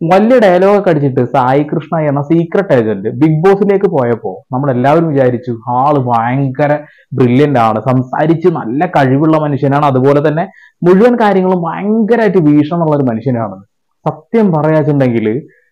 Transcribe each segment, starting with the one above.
വലിയ ഡയലോഗ് ഒക്കെ അടിച്ചിട്ട് സായി കൃഷ്ണ എന്ന സീക്രട്ട് ഏജന്റ് ബിഗ് ബോസിലേക്ക് പോയപ്പോ നമ്മൾ എല്ലാവരും വിചാരിച്ചു ആള് ഭയങ്കര ബ്രില്യന്റ് ആണ് സംസാരിച്ച് നല്ല കഴിവുള്ള മനുഷ്യനാണ് അതുപോലെ തന്നെ മുഴുവൻ കാര്യങ്ങളും ഭയങ്കരമായിട്ട് വീക്ഷണമുള്ള ഒരു മനുഷ്യനാണ് സത്യം പറയാച്ചുണ്ടെങ്കിൽ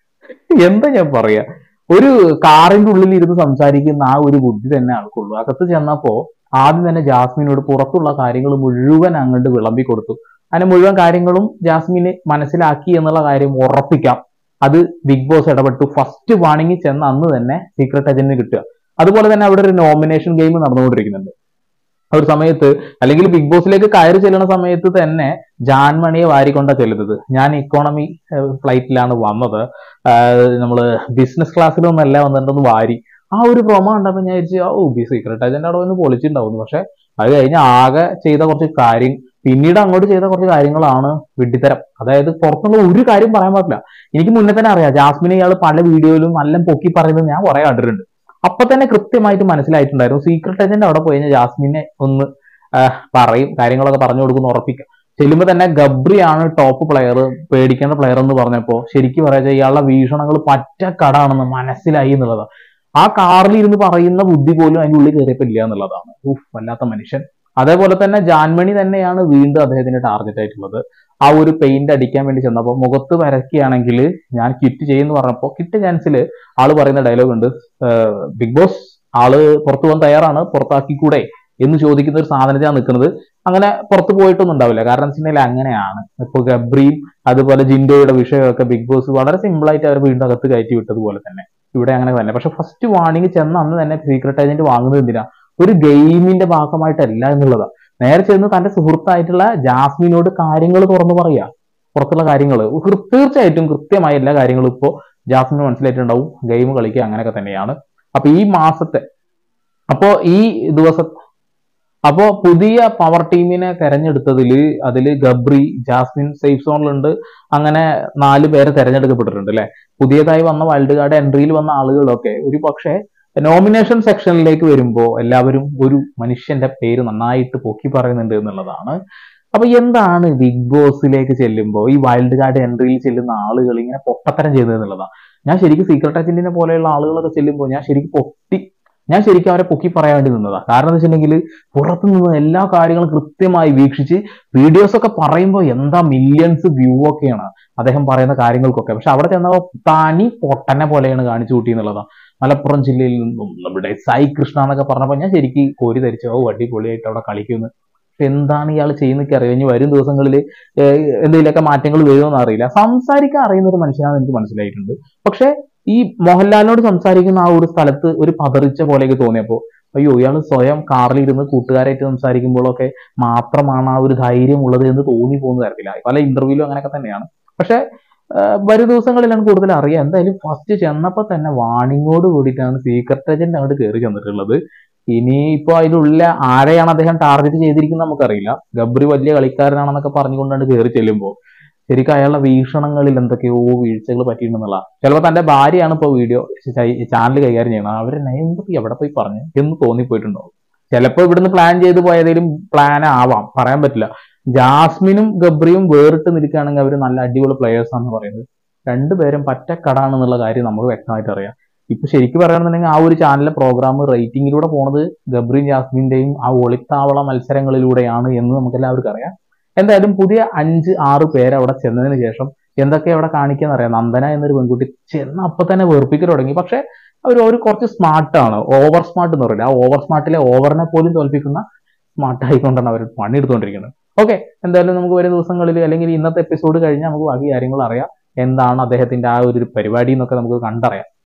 എന്താ ഞാൻ പറയാ ഒരു കാറിന്റെ ഉള്ളിൽ ഇരുന്ന് സംസാരിക്കുന്ന ആ ഒരു ബുദ്ധി തന്നെ ആൾക്കുള്ളൂ അകത്ത് ചെന്നപ്പോ ആദ്യം തന്നെ ജാസ്മിനോട് പുറത്തുള്ള കാര്യങ്ങൾ മുഴുവൻ അങ്ങോട്ട് വിളമ്പി കൊടുത്തു അങ്ങനെ മുഴുവൻ കാര്യങ്ങളും ജാസ്മിന് മനസ്സിലാക്കി എന്നുള്ള കാര്യം ഉറപ്പിക്കാം അത് ബിഗ് ബോസ് ഇടപെട്ടു ഫസ്റ്റ് വാണിംഗ് ചെന്ന അന്ന് തന്നെ സീക്രട്ട് ഏജന്റിന് കിട്ടുക അതുപോലെ തന്നെ അവിടെ ഒരു നോമിനേഷൻ ഗെയിം നടന്നുകൊണ്ടിരിക്കുന്നുണ്ട് ആ ഒരു സമയത്ത് അല്ലെങ്കിൽ ബിഗ് ബോസിലേക്ക് കയറി ചെല്ലുന്ന സമയത്ത് തന്നെ ജാൻമണിയെ വാരിക്കൊണ്ടാ ചെല്ലുന്നത് ഞാൻ ഇക്കോണമി ഫ്ലൈറ്റിലാണ് വന്നത് നമ്മൾ ബിസിനസ് ക്ലാസ്സിലൊന്നല്ല വന്നിട്ടൊന്ന് വാരി ആ ഒരു പ്രൊമോ കണ്ടപ്പോൾ ഞാൻ വിചാരിച്ചു ഓ ബി സീക്രട്ട് ഏജന്റ് അവിടെ വന്ന് പൊളിച്ചിട്ടുണ്ടാവുന്നു പക്ഷെ അത് കഴിഞ്ഞ് ആകെ ചെയ്ത കുറച്ച് കാര്യം പിന്നീട് അങ്ങോട്ട് ചെയ്ത കുറച്ച് കാര്യങ്ങളാണ് വിഡ്ഢിത്തരം അതായത് പുറത്തുള്ള ഒരു കാര്യം പറയാൻ പറ്റില്ല എനിക്ക് മുന്നേ തന്നെ അറിയാം ജാസ്മിനെ ഇയാൾ പല വീഡിയോയിലും നല്ല പൊക്കി പറയുന്നത് ഞാൻ കുറെ കണ്ടിട്ടുണ്ട് അപ്പൊ തന്നെ കൃത്യമായിട്ട് മനസ്സിലായിട്ടുണ്ടായിരുന്നു സീക്രട്ട് ഏജന്റ് അവിടെ പോയി കഴിഞ്ഞാൽ ജാസ്മിനെ ഒന്ന് ആ, പറയും കാര്യങ്ങളൊക്കെ പറഞ്ഞു കൊടുക്കുന്ന ഉറപ്പിക്കാം ചെല്ലുമ്പോൾ തന്നെ ഗബ്രിയാണ് ടോപ്പ് പ്ലെയർ പേടിക്കേണ്ട പ്ലെയർ എന്ന് പറഞ്ഞപ്പോ ശരിക്കും പറയാ ഇയാളുടെ വീക്ഷണങ്ങൾ പറ്റക്കടാണെന്ന് മനസ്സിലായി എന്നുള്ളതാണ് ആ കാറിൽ ഇരുന്ന് പറയുന്ന ബുദ്ധി പോലും അതിന്റെ ഉള്ളിൽ കയറിയപ്പോ ഇല്ല എന്നുള്ളതാണ് ഉഫ് വല്ലാത്ത മനുഷ്യൻ അതേപോലെ തന്നെ ജാൻമണി തന്നെയാണ് വീണ്ടും അദ്ദേഹത്തിന്റെ ടാർഗറ്റ് ആയിട്ടുള്ളത് ആ ഒരു പെയിന്റ് അടിക്കാൻ വേണ്ടി ചെന്നപ്പോൾ മുഖത്ത് വരയ്ക്കുകയാണെങ്കിൽ ഞാൻ കിറ്റ് ചെയ്യുമെന്ന് പറഞ്ഞപ്പോൾ കിറ്റ് ചാൻസിൽ ആള് പറയുന്ന ഡയലോഗ് ഉണ്ട് ബിഗ് ബോസ് ആള് പുറത്തു പോകാൻ തയ്യാറാണ് പുറത്താക്കിക്കൂടെ എന്ന് ചോദിക്കുന്ന ഒരു സാധനത്തിലാണ് നിൽക്കുന്നത് അങ്ങനെ പുറത്തു പോയിട്ടൊന്നും ഉണ്ടാവില്ല കാരണം വെച്ചിട്ടുണ്ടെങ്കിൽ അങ്ങനെയാണ് ഇപ്പൊ ഗബ്രിയും അതുപോലെ ജിൻഡോയുടെ വിഷയമൊക്കെ ബിഗ് ബോസ് വളരെ സിമ്പിൾ ആയിട്ട് അവർ വീണ്ടും അകത്ത് കയറ്റി വിട്ടതുപോലെ തന്നെ ഇവിടെ അങ്ങനെ തന്നെ പക്ഷെ ഫസ്റ്റ് വാർണിംഗ് ചെന്ന അന്ന് തന്നെ സീക്രട്ട് ഏജന്റ് വാങ്ങുന്നത് എന്തിനാ ഒരു ഗെയിമിന്റെ ഭാഗമായിട്ടല്ല എന്നുള്ളതാണ് നേരെ ചെന്ന് തന്റെ സുഹൃത്തായിട്ടുള്ള ജാസ്മിനോട് കാര്യങ്ങൾ തുറന്നു പറയാ പുറത്തുള്ള കാര്യങ്ങൾ തീർച്ചയായിട്ടും കൃത്യമായ എല്ലാ കാര്യങ്ങളും ഇപ്പോൾ ജാസ്മിന് മനസ്സിലായിട്ടുണ്ടാവും ഗെയിം കളിക്കുക അങ്ങനെയൊക്കെ തന്നെയാണ് അപ്പൊ ഈ മാസത്തെ അപ്പോ ഈ ദിവസം അപ്പോ പുതിയ പവർ ടീമിനെ തെരഞ്ഞെടുത്തതിൽ അതിൽ ഗബ്രി ജാസ്മിൻ സേഫ് സോണിലുണ്ട് അങ്ങനെ നാല് പേരെ തെരഞ്ഞെടുക്കപ്പെട്ടിട്ടുണ്ട് അല്ലെ പുതിയതായി വന്ന വൈൽഡ് കാർഡ് എൻട്രിയിൽ വന്ന ആളുകളൊക്കെ ഒരു പക്ഷേ നോമിനേഷൻ സെക്ഷനിലേക്ക് വരുമ്പോൾ എല്ലാവരും ഒരു മനുഷ്യന്റെ പേര് നന്നായിട്ട് പൊക്കി പറയുന്നുണ്ട് എന്നുള്ളതാണ് അപ്പൊ എന്താണ് ബിഗ് ബോസിലേക്ക് ചെല്ലുമ്പോൾ ഈ വൈൽഡ് കാർഡ് എൻട്രിയിൽ ചെല്ലുന്ന ആളുകൾ ഇങ്ങനെ പൊട്ടത്തരം ചെയ്യുന്നത് എന്നുള്ളതാണ് ഞാൻ ശരിക്കും സീക്രട്ട് ഏജന്റിനെ പോലെയുള്ള ആളുകളൊക്കെ ചെല്ലുമ്പോൾ ഞാൻ ശരിക്കും പൊട്ടി ഞാൻ ശരിക്കും അവരെ പൊക്കി പറയാൻ വേണ്ടി നിന്നതാ കാരണം എന്ന് വെച്ചിട്ടുണ്ടെങ്കിൽ പുറത്തു നിന്ന് എല്ലാ കാര്യങ്ങളും കൃത്യമായി വീക്ഷിച്ച് വീഡിയോസ് ഒക്കെ പറയുമ്പോൾ എന്താ മില്യൺസ് വ്യൂ ഒക്കെയാണ് അദ്ദേഹം പറയുന്ന കാര്യങ്ങൾക്കൊക്കെ പക്ഷെ അവിടെ ചെന്നപ്പോൾ തനി പൊട്ടനെ പോലെയാണ് കാണിച്ചു കൂട്ടി എന്നുള്ളതാണ് മലപ്പുറം ജില്ലയിൽ നിന്നും നമ്മുടെ സായി കൃഷ്ണ എന്നൊക്കെ പറഞ്ഞപ്പോൾ ഞാൻ ശരിക്കും കോരി ധരിച്ചു ഓ അടിപൊളിയായിട്ട് അവിടെ കളിക്കുന്നു പക്ഷെ എന്താണ് ഇയാൾ ചെയ്യുന്നൊക്കെ അറിയാം ഇനി വരും ദിവസങ്ങളിൽ എന്തെങ്കിലുമൊക്കെ മാറ്റങ്ങൾ വരുമെന്ന് അറിയില്ല സംസാരിക്കാൻ അറിയുന്ന ഒരു മനുഷ്യനാണെന്ന് എനിക്ക് മനസ്സിലായിട്ടുണ്ട് പക്ഷെ ഈ മോഹൻലാലിനോട് സംസാരിക്കുന്ന ആ ഒരു സ്ഥലത്ത് ഒരു പതറിച്ച പോലെയൊക്കെ തോന്നിയപ്പോ അയ്യോ ഇയാൾ സ്വയം കാറിലിരുന്ന് കൂട്ടുകാരായിട്ട് സംസാരിക്കുമ്പോഴൊക്കെ മാത്രമാണ് ആ ഒരു ധൈര്യം ഉള്ളത് എന്ന് തോന്നി പോകുന്ന തരത്തില്ല പല ഇന്റർവ്യൂലും അങ്ങനെയൊക്കെ തന്നെയാണ് പക്ഷെ വരും ദിവസങ്ങളിലാണ് കൂടുതൽ അറിയാം എന്തായാലും ഫസ്റ്റ് ചെന്നപ്പോൾ തന്നെ വാണിങ്ങോട് കൂടിയിട്ടാണ് സീക്രട്ട് ഏജന്റ് അങ്ങോട്ട് കയറി ചെന്നിട്ടുള്ളത് ഇനിയിപ്പോ അതിലുള്ള ആരെയാണ് അദ്ദേഹം ടാർഗറ്റ് ചെയ്തിരിക്കുന്നത് നമുക്കറിയില്ല ഗബ്രി വലിയ കളിക്കാരനാണെന്നൊക്കെ പറഞ്ഞുകൊണ്ടാണ് കയറി ചെല്ലുമ്പോൾ ശരിക്കും അയാളുടെ വീക്ഷണങ്ങളിൽ എന്തൊക്കെയോ വീഴ്ചകൾ പറ്റിയിട്ടുണ്ടെന്നുള്ള ചിലപ്പോൾ തന്റെ ഭാര്യയാണ് ഇപ്പോൾ വീഡിയോ ചാനൽ കൈകാര്യം ചെയ്യണം അവർ എന്തൊക്കെ എവിടെ പോയി പറഞ്ഞു എന്ന് തോന്നിപ്പോയിട്ടുണ്ടാവും ചിലപ്പോൾ ഇവിടുന്ന് പ്ലാൻ ചെയ്ത് പോയതേലും പ്ലാൻ ആവാം പറയാൻ പറ്റില്ല ജാസ്മിനും ഗബ്രിയും വേറിട്ട് നിൽക്കുകയാണെങ്കിൽ അവർ നല്ല അടിപൊളി പ്ലെയേഴ്സ് ആണെന്ന് പറയുന്നത് രണ്ടുപേരും പറ്റക്കടാണെന്നുള്ള കാര്യം നമുക്ക് വ്യക്തമായിട്ട് അറിയാം ഇപ്പൊ ശരിക്കും പറയുകയാണെന്നുണ്ടെങ്കിൽ ആ ഒരു ചാനലിലെ പ്രോഗ്രാം റേറ്റിംഗിലൂടെ പോണത് ഗബ്രിയും ജാസ്മിന്റെയും ആ ഒളിത്താവള മത്സരങ്ങളിലൂടെയാണ് എന്ന് നമുക്ക് എല്ലാവർക്കും അറിയാം എന്തായാലും പുതിയ അഞ്ച് ആറ് പേര് അവിടെ ചെന്നതിന് ശേഷം എന്തൊക്കെ അവിടെ കാണിക്കാന്ന് അറിയാം നന്ദന എന്നൊരു പെൺകുട്ടി ചെന്ന അപ്പൊ തന്നെ വെറുപ്പിക്കൽ തുടങ്ങി പക്ഷെ അവർ ഒരു കുറച്ച് സ്മാർട്ടാണ് ഓവർ സ്മാർട്ട് എന്ന് പറയില്ല ആ ഓവർ സ്മാർട്ടിലെ ഓവറിനെ പോലും തോൽപ്പിക്കുന്ന സ്മാർട്ട് ആയിക്കൊണ്ടാണ് അവർ പണിയെടുത്തുകൊണ്ടിരിക്കുന്നത് ഓക്കെ എന്തായാലും നമുക്ക് വരും ദിവസങ്ങളിൽ അല്ലെങ്കിൽ ഇന്നത്തെ എപ്പിസോഡ് കഴിഞ്ഞാൽ നമുക്ക് ബാക്കി കാര്യങ്ങൾ അറിയാം എന്താണ് അദ്ദേഹത്തിന്റെ ആ ഒരു പരിപാടി എന്നൊക്കെ നമുക്ക് കണ്ടറിയാം